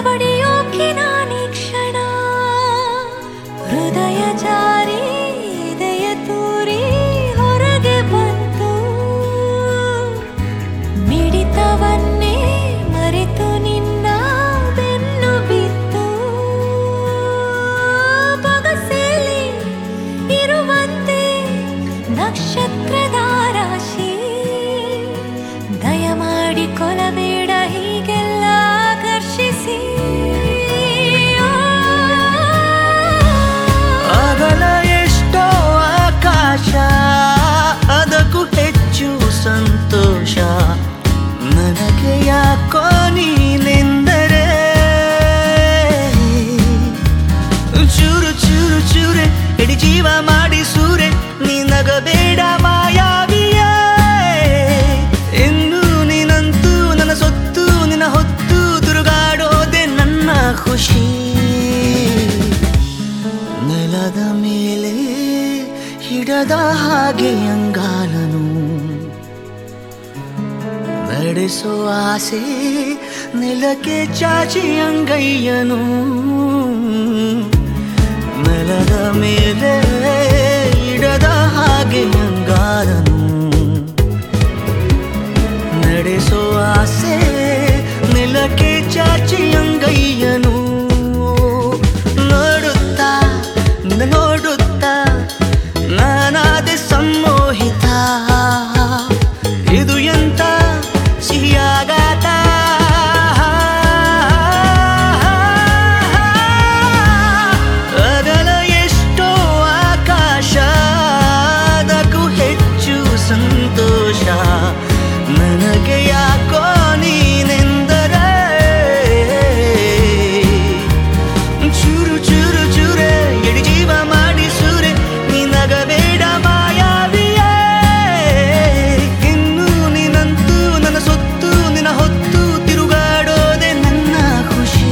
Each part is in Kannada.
ಬಡಿಯೋಕೆ ನಾನೀ ಕ್ಷಣ ಹೃದಯ ಜಾರಿ ಇದೆಯ ತೂರಿ ಹೊರಗೆ ಬಂತು ಮಿಡಿತವನ್ನೇ ಮರೆತು ನಿನ್ನ ಬೆನ್ನು ಬಿತ್ತು ಬಗಸೆಯಲ್ಲಿ ಇರುವಂತೆ ನಕ್ಷತ್ರದ ರಾಶಿ ದಯಮಾಡಿ ಕೊಲಬೇಡ ಹೀಗೆಲ್ಲ ಆಕರ್ಷಿಸಿ ಅಗಲ ಎಷ್ಟೋ ಆಕಾಶ ಅದಕ್ಕೂ ಹೆಚ್ಚು ಸಂತೋಷ ನನಗೆ ಯಾಕೋ ನೀನೆಂದರೆ ಚೂರು ಚೂರು ಚೂರೆ ಇಡೀ ಜೀವ ಮಾಡಿ ಸೂರೆ ನಿನಗಬೇಡ ಮಾಯಾವಿಯೇ ಇನ್ನು ನೀನಂತೂ ನನ್ನ ಸೊತ್ತು ನಿನ್ನ ಹೊತ್ತು ತಿರುಗಾಡೋದೆ ನನ್ನ ಖುಷಿ ನೆಲದ ಮೇಲೆ ಹಿಡದ ಹಾಗೆ ಅಂಗಾಲನು ನಡೆಸೋ ಆಸೆ ನೆಲಕ್ಕೆ ಚಾಚಿ ಅಂಗಯ್ಯನು ನೆಲದ ಮೇಲೆ ಇಡದ ಹಾಗೆ ಅಂಗಾಲನು ನಡೆಸೋ ಆಸೆ ನೆಲಕ್ಕೆ ಚಾಚಿ ಅಂಗಯ್ಯನು ನೋಡುತ್ತಾ ನಿನ್ನ ನೋಡುತ್ತಾ ನಾನಾದೆ ಸಮ್ಮೋಹಿತ ಇದು ಎಂತ ಸಿಹಿಯಾಗಾತ ಅಗಲ ಎಷ್ಟೋ ಆಕಾಶ ಅದಕ್ಕೂ ಹೆಚ್ಚು ಸಂತೋಷ ನನಗೆ ಯಾಕೋ ನೀನೆಂದರೆ ಚೂರು ಚೂರು ಚೂರೆ ಎಡಿ ಜೀವ ಮಾಡಿ ಸೂರೆ ನಿನಗಬೇಡ ಮಾಯಾವಿಯೇ ಇನ್ನು ನೀನಂತೂ ನನ್ನ ಸೊತ್ತು ನಿನ್ನ ಹೊತ್ತು ತಿರುಗಾಡೋದೆ ನನ್ನ ಖುಷಿ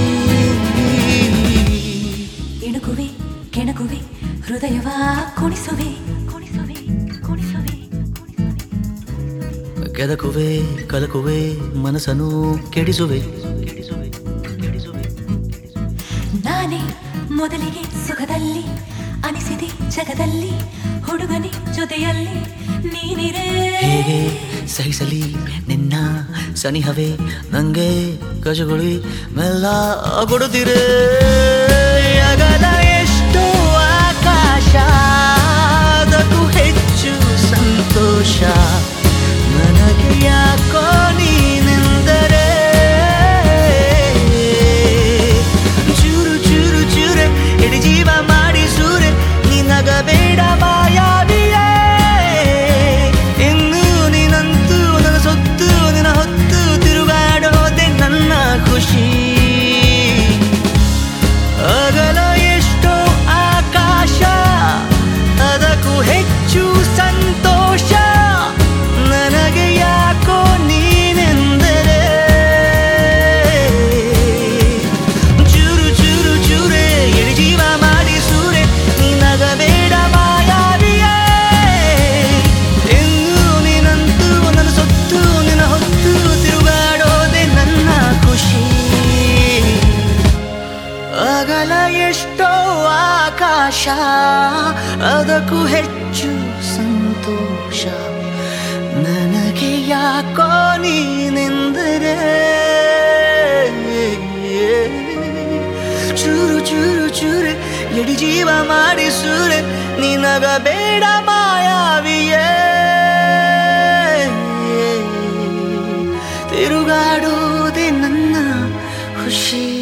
ಇಣುಕುವೆ ಕೆಣಕುವೆ ಹೃದಯವ ಕುಣಿಸುವೆ ಕುಣಿಸುವೆ ಕುಣಿಸುವೆ ಕುಣಿಸುವೆ ಕೆದಕುವೆ ಕಲಕುವೆ ಮನಸ್ಸನ್ನು ಕೆಡಿಸುವೆ ಕೆಡಿಸುವೆ ಕೆಡಿಸುವೆ ನಾನೇ ಮೊದಲಿಗೆ ಸುಖದಲ್ಲಿ ಅನಿಸಿದೆ ಜಗದಲ್ಲಿ ಹುಡುಗನೇ ಜೊತೆಯಲ್ಲಿ ನೀನಿರೇ ಹೇಗೆ ಸಹಿಸಲಿ ನಿನ್ನ ಸನಿಹವೇ ನಂಗೆ ಕಜಗುಳಿ ಮೆಲ್ಲ ಕೊಡುತ್ತೀರೆ ಅಗಲ ಎಷ್ಟೋ ಆಕಾಶ ಅದಕ್ಕೂ ಹೆಚ್ಚು ಸಂತೋಷ ನನಗೆ ಯಾಕೋ ನೀನೆಂದರೆ ಚೂರು ಚೂರು ಚೂರೆ ಇಡೀ ಜೀವ ಮಾಡಿ ಸೂರೆ ನಿನಗಬೇಡ ಮಾಯಾವಿಯೇ ಇನ್ನು ನೀನಂತೂ ನನ್ನ ಸೊತ್ತು ನಿನ್ನ ಹೊತ್ತು ತಿರುಗಾಡೋದೆ ನನ್ನ ಖುಷಿ ಅಗಲ ಎಷ್ಟೋ ಆಕಾಶ ಅದಕ್ಕೂ ಹೆಚ್ಚು ಸಂತೋಷ ನನಗೆ ಯಾಕೋ ನೀನೆಂದರೆ ಚೂರು ಚೂರು ಚೂರೆ ಎಡಿ ಜೀವ ಮಾಡಿ ಸೂರೆ ನಿನಗಬೇಡ ಮಾಯಾವಿಯೇ ಇನ್ನು ನೀನಂತೂ ನನ್ನ ಸೊತ್ತು ನಿನ್ನ ಹೊತ್ತು ತಿರುಗಾಡೋದೆ ನನ್ನ ಖುಷಿ ಅಗಲ ಎಷ್ಟೋ ಆಕಾಶ ಅದಕ್ಕೂ ಹೆಚ್ಚು ಸಂತೋಷ ನನಗೆ ಯಾಕೋ ನೀನೆಂದರೆ ಚೂರು ಚೂರು ಚೂರೆ ಎಡಿ ಜೀವ ಮಾಡಿ ಸೂರೆ ನಿನಗ ಬೇಡ ಮಾಯಾವಿಯೇ ತಿರುಗಾಡೋದೆ ನನ್ನ ಖುಷಿ